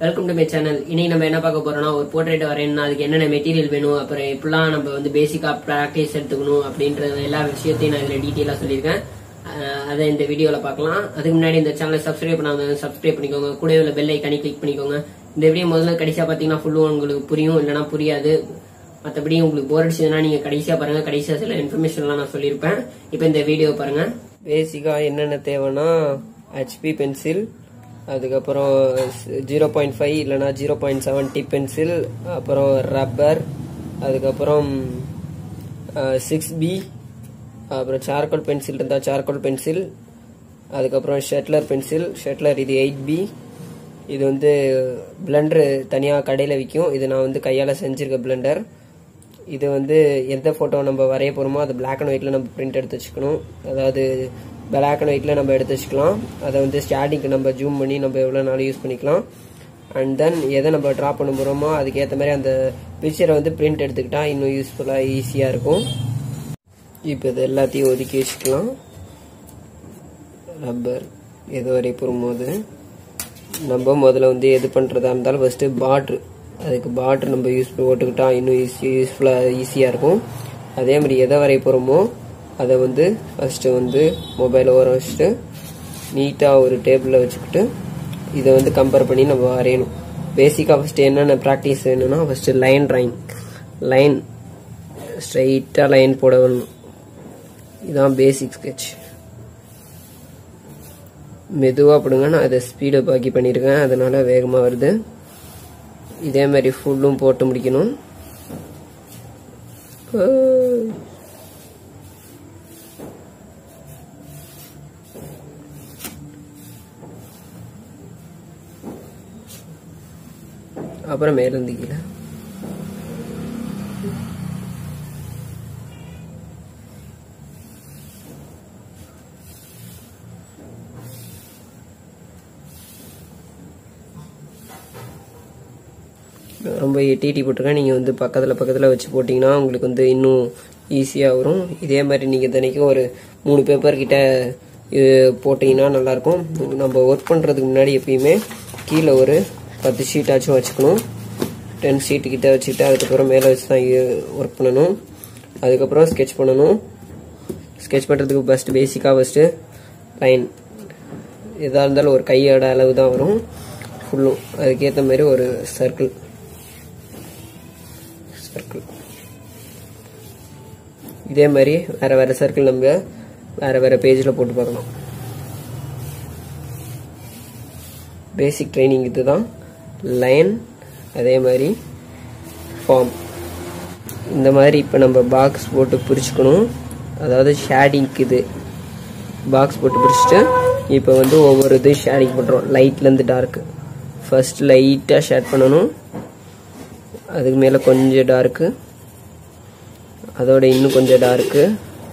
welcome to my channel இன்னைக்கு நம்ம என்ன பார்க்க போறோம்னா ஒரு போர்ட்ரேட் வரையணும்னா அதுக்கு என்னென்ன மெட்டீரியல் வேணும் அப்புறம் எப்படிலாம் நம்ம வந்து பேசிக்கா ப்ராக்டிஸ் எடுத்துக்கணும் அப்படின்ற எல்லா விஷயத்தையும் நான் இதுல டீட்டெயிலா சொல்லியிருக்கேன் அஹ் அதை இந்த வீடியோல பார்க்கலாம் அதுக்கு முன்னாடி இந்த சேனலை சப்ஸ்கிரைப் பண்ணாங்க சப்ஸ்கிரைப் பண்ணிக்கோங்க கூட உள்ள பெல் ஐக்கானி கிளிக் பண்ணிக்கோங்க இந்த வீடியோ முதல்ல கடைசியா பாத்தீங்கன்னா ஃபுல்லும் உங்களுக்கு புரியும் இல்லைன்னா புரியாது மற்றபடி உங்களுக்கு போர் அடிச்சதுன்னா நீங்க கடைசியா பாருங்க கடைசியா சில இன்ஃபர்மேஷன்லாம் நான் சொல்லியிருப்பேன் இப்போ இந்த வீடியோ பாருங்க பேசிக்கா என்னென்ன தேவைன்னா ஹெச்பி பென்சில் அதுக்கப்புறம் ஜீரோ பாயிண்ட் ஃபைவ் இல்லைனா zero point seven tip pencil அப்புறம் ரப்பர் அதுக்கப்புறம் சிக்ஸ் பி அப்புறம் சார்கோல் பென்சில் இருந்தால் சார்கோல் பென்சில் அதுக்கப்புறம் ஷெட்லர் பென்சில் ஷெட்லர் இது எயிட் பி இது வந்து பிளண்டர் தனியாக கடையில் விற்கும் இது நான் வந்து கையால் செஞ்சிருக்க பிளண்டர் இது வந்து எந்த ஃபோட்டோ நம்ம வரைய போகிறோமோ அது பிளாக் அண்ட் ஒயிட்டில் நம்ம பிரிண்ட் எடுத்து வச்சுக்கணும் அதாவது பிளாக் அண்ட் ஒயிட்டில் நம்ம எடுத்து வச்சுக்கலாம் அதை வந்து ஸ்டார்டிங்க்கு நம்ம ஜூம் பண்ணி நம்ம எவ்வளோ நாள் யூஸ் பண்ணிக்கலாம் அண்ட் தென் எதை நம்ம ட்ரா பண்ண போகிறோமோ அதுக்கேற்ற மாதிரி அந்த பிக்சரை வந்து பிரிண்ட் எடுத்துக்கிட்டா இன்னும் யூஸ்ஃபுல்லாக ஈஸியாக இருக்கும் இப்போ இது எல்லாத்தையும் ஒதுக்கி வச்சுக்கலாம் ரப்பர் எது வரை போகும்போது நம்ம முதல்ல வந்து எது பண்ணுறதா இருந்தாலும் ஃபஸ்ட்டு பாட்ரு அதுக்கு பாட்ரு நம்ம யூஸ் போட்டுக்கிட்டா இன்னும் ஈஸி யூஸ்ஃபுல்லாக ஈஸியாக இருக்கும் அதே மாதிரி எதை வரைய போகிறோமோ அதை வந்து ஃபஸ்ட்டு வந்து மொபைலை ஓர வச்சுட்டு நீட்டாக ஒரு டேபிளில் வச்சுக்கிட்டு இதை வந்து கம்பேர் பண்ணி நம்ம வரையணும் பேசிக்காக ஃபஸ்ட்டு என்னென்ன ப்ராக்டிஸ் வேணும்னா ஃபஸ்ட்டு லைன் ட்ராயிங் லைன் ஸ்ட்ரைட்டாக லைன் போட வரணும் இதுதான் பேசிக் ஸ்கெட்ச் மெதுவாக போடுங்க நான் அதை ஸ்பீடப் ஆக்கி பண்ணியிருக்கேன் அதனால வேகமாக வருது இதே மாதிரி ஃபுல்லும் போட்டு முடிக்கணும் அப்புறம் மேலேருந்து கீழே ரொம்ப எட்டி எட்டி போட்டிருக்கேன் நீங்கள் வந்து பக்கத்தில் பக்கத்தில் வச்சு போட்டிங்கன்னா உங்களுக்கு வந்து இன்னும் ஈஸியாக வரும் இதே மாதிரி நீங்கள் தினைக்கும் ஒரு மூணு பேப்பர் கிட்ட இது போட்டிங்கன்னா நல்லாயிருக்கும் நம்ம ஒர்க் பண்ணுறதுக்கு முன்னாடி எப்பயுமே கீழே ஒரு பத்து ஷீட்டாச்சும் வச்சுக்கணும் டென் ஷீட் கிட்ட வச்சுக்கிட்டு அதுக்கப்புறம் மேலே வச்சு தான் ஒர்க் பண்ணணும் அதுக்கப்புறம் ஸ்கெட்ச் பண்ணணும் ஸ்கெட்ச் பண்ணுறதுக்கு ஃபஸ்ட்டு பேசிக்காக ஃபஸ்ட்டு லைன் எதாக இருந்தாலும் ஒரு கையோட அளவு தான் வரும் ஃபுல்லும் அதுக்கேற்ற மாதிரி ஒரு சர்க்கிள் சர்க்கிள் இதே மாதிரி வேற வேற சர்க்கிள் நம்ம வேற வேற பேஜில் போட்டு பார்க்கலாம் பேசிக் ட்ரைனிங் இதுதான் லைன் அதே மாதிரி ஃபார்ம் இந்த மாதிரி இப்போ நம்ம பாக்ஸ் போட்டு பிரிச்சுக்கணும் அதாவது ஷேடிங்க்கு இது பாக்ஸ் போட்டு பிரிச்சுட்டு இப்போ வந்து ஒவ்வொரு இது ஷேடிங் பண்ணுறோம் லைட்லேருந்து டார்க்கு ஃபர்ஸ்ட் லைட்டாக ஷேட் பண்ணணும் அதுக்கு மேலே கொஞ்சம் டார்க்கு அதோட இன்னும் கொஞ்சம் டார்க்கு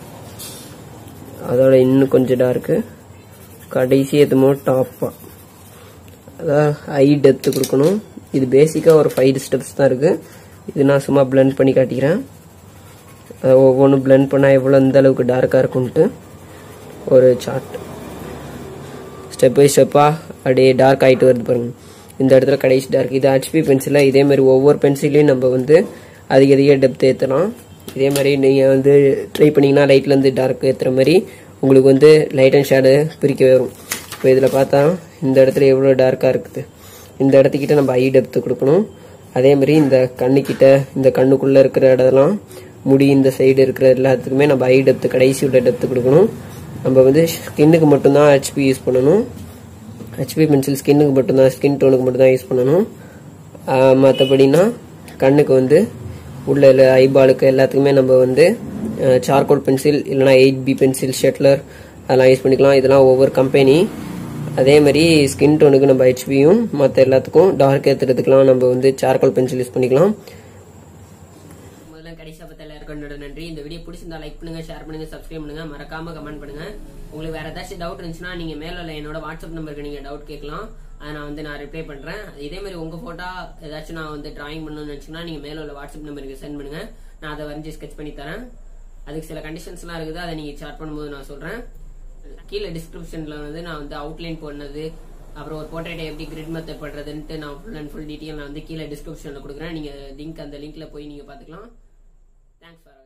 அதோட இன்னும் கொஞ்சம் டார்க்கு கடைசி எதுமோ டாப்பாக அதான் ஐ டெப்த்து கொடுக்கணும் இது பேசிக்காக ஒரு ஃபைவ் ஸ்டெப்ஸ் தான் இருக்குது இது நான் சும்மா பிளெண்ட் பண்ணி காட்டிக்கிறேன் அதை ஒவ்வொன்றும் பிளெண்ட் பண்ணால் எவ்வளோ இந்த அளவுக்கு டார்க்காக இருக்கும்ன்ட்டு ஒரு சார்ட் ஸ்டெப் பை ஸ்டெப்பாக அப்படியே டார்க் ஆகிட்டு வருது பாருங்க இந்த இடத்துல கடைசி டார்க் இது ஹெச்பி பென்சிலில் இதே மாதிரி ஒவ்வொரு பென்சிலையும் நம்ம வந்து அதிக அதிக டெப்த் ஏற்றலாம் இதே மாதிரி நீங்கள் வந்து ட்ரை பண்ணிங்கன்னா லைட்லேருந்து டார்க் ஏற்றுற மாதிரி உங்களுக்கு வந்து லைட் அண்ட் ஷேடு பிரிக்க வரும் இப்போ இதில் பார்த்தா இந்த இடத்துல எவ்வளோ டார்க்காக இருக்குது இந்த இடத்துக்கிட்ட நம்ம ஐ டெப்த்து கொடுக்கணும் அதே மாதிரி இந்த கண்ணுக்கிட்ட இந்த கண்ணுக்குள்ளே இருக்கிற இடம்லாம் முடி இந்த சைடு இருக்கிற எல்லாத்துக்குமே நம்ம ஐ டெப்த்து கடைசி உள்ள டெப்த்து கொடுக்கணும் நம்ம வந்து ஸ்கின்னுக்கு மட்டும்தான் ஹெச்பி யூஸ் பண்ணணும் ஹெச்பி பென்சில் ஸ்கின்னுக்கு மட்டும்தான் ஸ்கின் டோனுக்கு மட்டும்தான் யூஸ் பண்ணணும் மற்றபடினா கண்ணுக்கு வந்து உள்ள ஐபாலுக்கு எல்லாத்துக்குமே நம்ம வந்து சார்கோல் பென்சில் இல்லைனா எயிட் பி பென்சில் ஷெட்லர் அதெல்லாம் யூஸ் பண்ணிக்கலாம் இதெல்லாம் ஒவ்வொரு கம்பெனி அதே மாதிரி ஸ்கின் டோனுக்கு நம்ம ஹெச்பியும் மற்ற எல்லாத்துக்கும் டார்க் ஏற்றுறதுக்கெலாம் நம்ம வந்து சார்கோல் பென்சில் யூஸ் பண்ணிக்கலாம் முதல்ல கடைசியா பார்த்த எல்லாருக்கும் என்னோட நன்றி இந்த வீடியோ பிடிச்சிருந்தா லைக் பண்ணுங்க ஷேர் பண்ணுங்க சப்ஸ்கிரைப் பண்ணுங்க மறக்காம கமெண்ட் பண்ணுங்க உங்களுக்கு வேற ஏதாச்சும் டவுட் இருந்துச்சுன்னா நீங்க மேல உள்ள என்னோட வாட்ஸ்அப் நம்பருக்கு நீங்க டவுட் கேட்கலாம் அதை நான் வந்து நான் ரிப்ளை பண்றேன் இதே மாதிரி உங்க போட்டோ ஏதாச்சும் நான் வந்து டிராயிங் பண்ணணும்னு நினைச்சீங்கன்னா நீங்க மேல உள்ள வாட்ஸ்அப் நம்பருக்கு சென்ட் பண்ணுங்க நான் அதை வரைஞ்சி ஸ்கெச் பண்ணி தரேன் அதுக்கு சில கண்டிஷன்ஸ்லாம் இருக்குது அதை நீங்க சார்ட் பண்ணும்போது நான் சொல்றேன் கீழே டிஸ்கிரிப்ஷன்ல வந்து நான் வந்து அவுட்லைன் பண்ணது அப்புறம் ஒரு போர்ட்ரேட்டை எப்படி கிரிட் மெத்தட் பண்றதுன்ட்டு நான் ஃபுல் அண்ட் ஃபுல் டீட்டெயில் நான் வந்து கீழே டிஸ்கிரிப்ஷனில் கொடுக்குறேன் நீங்கள் லிங்க் அந்த லிங்க்ல போய் நீங்கள் பார்த்துக்கலாம் தேங்க்ஸ் ஃபார்